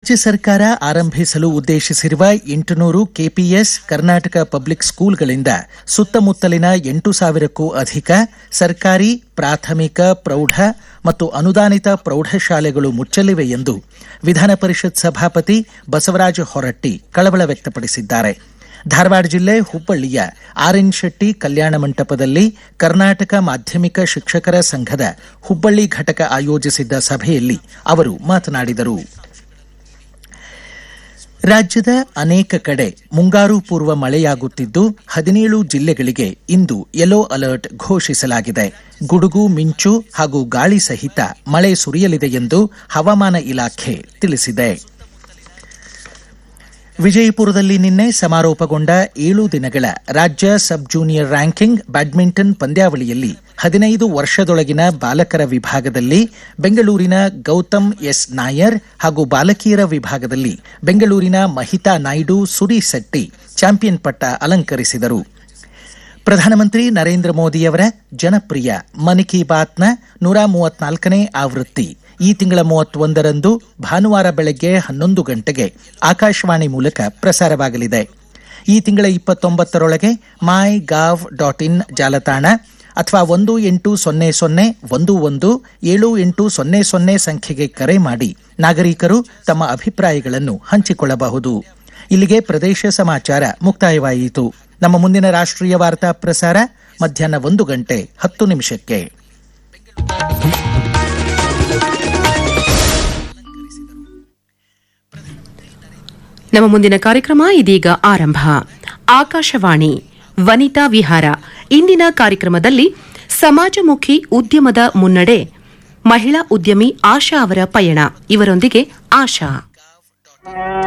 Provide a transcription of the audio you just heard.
ರಾಜ್ಯ ಸರ್ಕಾರ ಆರಂಭಿಸಲು ಉದ್ದೇಶಿಸಿರುವ ಎಂಟುನೂರು ಕೆಪಿಎಸ್ ಕರ್ನಾಟಕ ಪಬ್ಲಿಕ್ ಸ್ಕೂಲ್ಗಳಿಂದ ಸುತ್ತಮುತ್ತಲಿನ ಎಂಟು ಸಾವಿರಕ್ಕೂ ಅಧಿಕ ಸರ್ಕಾರಿ ಪ್ರಾಥಮಿಕ ಪ್ರೌಢ ಮತ್ತು ಅನುದಾನಿತ ಪ್ರೌಢಶಾಲೆಗಳು ಮುಚ್ಚಲಿವೆ ಎಂದು ವಿಧಾನ ಪರಿಷತ್ ಸಭಾಪತಿ ಬಸವರಾಜ ಹೊರಟ್ಟಿ ಕಳವಳ ವ್ಯಕ್ತಪಡಿಸಿದ್ದಾರೆ ಧಾರವಾಡ ಜಿಲ್ಲೆ ಹುಬ್ಬಳ್ಳಿಯ ಆರ್ ಎನ್ ಶೆಟ್ಟಿ ಕಲ್ಯಾಣ ಮಂಟಪದಲ್ಲಿ ಕರ್ನಾಟಕ ಮಾಧ್ಯಮಿಕ ಶಿಕ್ಷಕರ ಸಂಘದ ಹುಬ್ಬಳ್ಳಿ ಘಟಕ ಆಯೋಜಿಸಿದ್ದ ಸಭೆಯಲ್ಲಿ ಅವರು ಮಾತನಾಡಿದರು ರಾಜ್ಯದ ಅನೇಕ ಕಡೆ ಮುಂಗಾರು ಪೂರ್ವ ಮಳೆಯಾಗುತ್ತಿದ್ದು ಹದಿನೇಳು ಜಿಲ್ಲೆಗಳಿಗೆ ಇಂದು ಯೆಲ್ಲೋ ಅಲರ್ಟ್ ಘೋಷಿಸಲಾಗಿದೆ ಗುಡುಗು ಮಿಂಚು ಹಾಗೂ ಗಾಳಿ ಸಹಿತ ಮಳೆ ಸುರಿಯಲಿದೆ ಎಂದು ಹವಾಮಾನ ಇಲಾಖೆ ತಿಳಿಸಿದೆ ವಿಜಯಪುರದಲ್ಲಿ ನಿನ್ನೆ ಸಮಾರೋಪಗೊಂಡ ಏಳು ದಿನಗಳ ರಾಜ್ಯ ಸಬ್ ಜೂನಿಯರ್ ರ್ಯಾಂಕಿಂಗ್ ಬ್ಯಾಡ್ಮಿಂಟನ್ ಪಂದ್ಯಾವಳಿಯಲ್ಲಿ ಹದಿನೈದು ವರ್ಷದೊಳಗಿನ ಬಾಲಕರ ವಿಭಾಗದಲ್ಲಿ ಬೆಂಗಳೂರಿನ ಗೌತಮ್ ಎಸ್ ನಾಯರ್ ಹಾಗೂ ಬಾಲಕಿಯರ ವಿಭಾಗದಲ್ಲಿ ಬೆಂಗಳೂರಿನ ಮಹಿತಾ ನಾಯ್ಡು ಸುರಿಸೆಟ್ಟಿ ಚಾಂಪಿಯನ್ ಪಟ್ಟ ಅಲಂಕರಿಸಿದರು ಪ್ರಧಾನಮಂತ್ರಿ ನರೇಂದ್ರ ಮೋದಿಯವರ ಜನಪ್ರಿಯ ಮನ್ ಕಿ ಬಾತ್ನ ನೂರ ಮೂವತ್ನಾಲ್ಕನೇ ಆವೃತ್ತಿ ಈ ತಿಂಗಳ ಮೂವತ್ತೊಂದರಂದು ಭಾನುವಾರ ಬೆಳಗ್ಗೆ ಹನ್ನೊಂದು ಗಂಟೆಗೆ ಆಕಾಶವಾಣಿ ಮೂಲಕ ಪ್ರಸಾರವಾಗಲಿದೆ ಈ ತಿಂಗಳ ಇಪ್ಪತ್ತೊಂಬತ್ತರೊಳಗೆ ಮೈ ಗಾವ್ ಡಾಟ್ ಇನ್ ಜಾಲತಾಣ ಅಥವಾ ಒಂದು ಎಂಟು ಸೊನ್ನೆ ಸೊನ್ನೆ ಒಂದು ಒಂದು ಏಳು ಎಂಟು ಸೊನ್ನೆ ಸೊನ್ನೆ ಸಂಖ್ಯೆಗೆ ಕರೆ ಮಾಡಿ ನಾಗರಿಕರು ತಮ್ಮ ಅಭಿಪ್ರಾಯಗಳನ್ನು ಹಂಚಿಕೊಳ್ಳಬಹುದು ಇಲ್ಲಿಗೆ ಪ್ರದೇಶ ಸಮಾಚಾರ ಮುಕ್ತಾಯವಾಯಿತು ನಮ್ಮ ಮುಂದಿನ ರಾಷ್ಟ್ರೀಯ ವಾರ್ತಾ ಪ್ರಸಾರ ಮಧ್ಯಾಹ್ನ ಒಂದು ಗಂಟೆ ಹತ್ತು ನಿಮಿಷಕ್ಕೆ ನಮ್ಮ ಮುಂದಿನ ಕಾರ್ಯಕ್ರಮ ಇದೀಗ ಆರಂಭ ಆಕಾಶವಾಣಿ ವನಿತಾ ವಿಹಾರ ಇಂದಿನ ಕಾರ್ಯಕ್ರಮದಲ್ಲಿ ಸಮಾಜಮುಖಿ ಉದ್ಯಮದ ಮುನ್ನಡೆ ಮಹಿಳಾ ಉದ್ಯಮಿ ಆಶಾ ಅವರ ಪಯಣ ಇವರೊಂದಿಗೆ ಆಶಾ